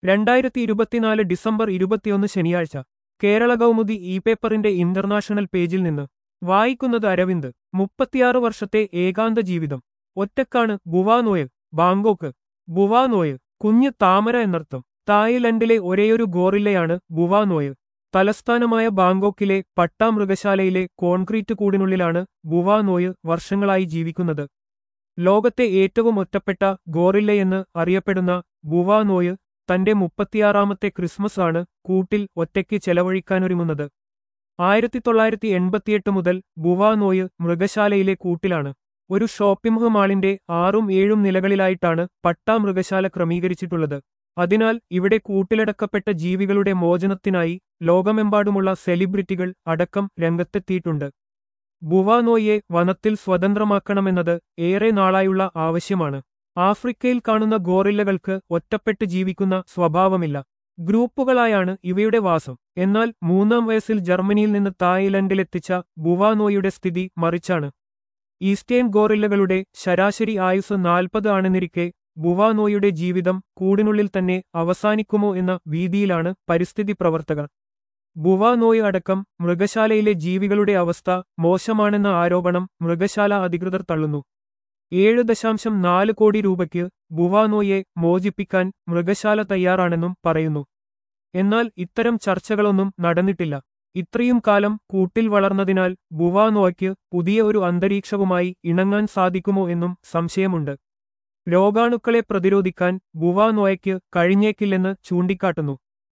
രണ്ടായിരത്തി ഇരുപത്തിനാല് ഡിസംബർ ഇരുപത്തിയൊന്ന് ശനിയാഴ്ച കേരള കൗമുദി ഇ പേപ്പറിന്റെ ഇന്റർനാഷണൽ പേജിൽ നിന്ന് വായിക്കുന്നത് അരവിന്ദ് മുപ്പത്തിയാറ് വർഷത്തെ ഏകാന്ത ജീവിതം ഒറ്റക്കാണ് ബുവാനോയ് ബാങ്കോക്ക് ബുവാനോയ് കുഞ്ഞ് താമര എന്നർത്ഥം തായ്ലൻഡിലെ ഒരേയൊരു ഗോറില്ലയാണ് ബുവാനോയ് തലസ്ഥാനമായ ബാങ്കോക്കിലെ പട്ടാ മൃഗശാലയിലെ കോൺക്രീറ്റ് കൂടിനുള്ളിലാണ് ബുവാനോയ് വർഷങ്ങളായി ജീവിക്കുന്നത് ലോകത്തെ ഏറ്റവും ഒറ്റപ്പെട്ട ഗോറില്ലയെന്ന് അറിയപ്പെടുന്ന ബുവാനോയ് തന്റെ മുപ്പത്തിയാറാമത്തെ ക്രിസ്മസ് ആണ് കൂട്ടിൽ ഒറ്റയ്ക്ക് ചെലവഴിക്കാനൊരുങ്ങുന്നത് ആയിരത്തി തൊള്ളായിരത്തി എൺപത്തിയെട്ട് മുതൽ ബുവാനോയ് മൃഗശാലയിലെ കൂട്ടിലാണ് ഒരു ഷോപ്പിംഗ് മാളിന്റെ ആറും ഏഴും നിലകളിലായിട്ടാണ് പട്ടാ മൃഗശാല ക്രമീകരിച്ചിട്ടുള്ളത് അതിനാൽ ഇവിടെ കൂട്ടിലടക്കപ്പെട്ട ജീവികളുടെ മോചനത്തിനായി ലോകമെമ്പാടുമുള്ള സെലിബ്രിറ്റികൾ അടക്കം രംഗത്തെത്തിയിട്ടുണ്ട് ബുവാനോയെ വനത്തിൽ സ്വതന്ത്രമാക്കണമെന്നത് ഏറെ നാളായുള്ള ആവശ്യമാണ് ആഫ്രിക്കയിൽ കാണുന്ന ഗോറില്ലകൾക്ക് ഒറ്റപ്പെട്ട് ജീവിക്കുന്ന സ്വഭാവമില്ല ഗ്രൂപ്പുകളായാണ് ഇവയുടെ വാസം എന്നാൽ മൂന്നാം വയസ്സിൽ ജർമ്മനിയിൽ നിന്ന് തായ്ലൻഡിലെത്തിച്ച ബുവാനോയുടെ സ്ഥിതി മറിച്ചാണ് ഈസ്റ്റേൺ ഗോറില്ലകളുടെ ശരാശരി ആയുസ് നാൽപ്പത് ആണെന്നിരിക്കെ ബുവാനോയുടെ ജീവിതം കൂടിനുള്ളിൽ തന്നെ അവസാനിക്കുമോ എന്ന ഭീതിയിലാണ് പരിസ്ഥിതി പ്രവർത്തകർ ബുവാനോയ് അടക്കം മൃഗശാലയിലെ ജീവികളുടെ അവസ്ഥ മോശമാണെന്ന ആരോപണം മൃഗശാല അധികൃതർ തള്ളുന്നു ഏഴ് ദശാംശം നാല് കോടി രൂപയ്ക്ക് ബുവാനോയെ മോചിപ്പിക്കാൻ മൃഗശാല തയ്യാറാണെന്നും പറയുന്നു എന്നാൽ ഇത്തരം ചർച്ചകളൊന്നും നടന്നിട്ടില്ല ഇത്രയും കാലം കൂട്ടിൽ വളർന്നതിനാൽ ബുവാനോയ്ക്ക് പുതിയ ഒരു അന്തരീക്ഷവുമായി ഇണങ്ങാൻ സാധിക്കുമോ എന്നും സംശയമുണ്ട് രോഗാണുക്കളെ പ്രതിരോധിക്കാൻ ബുവാനോയ്ക്ക് കഴിഞ്ഞേക്കില്ലെന്ന് ചൂണ്ടിക്കാട്ടുന്നു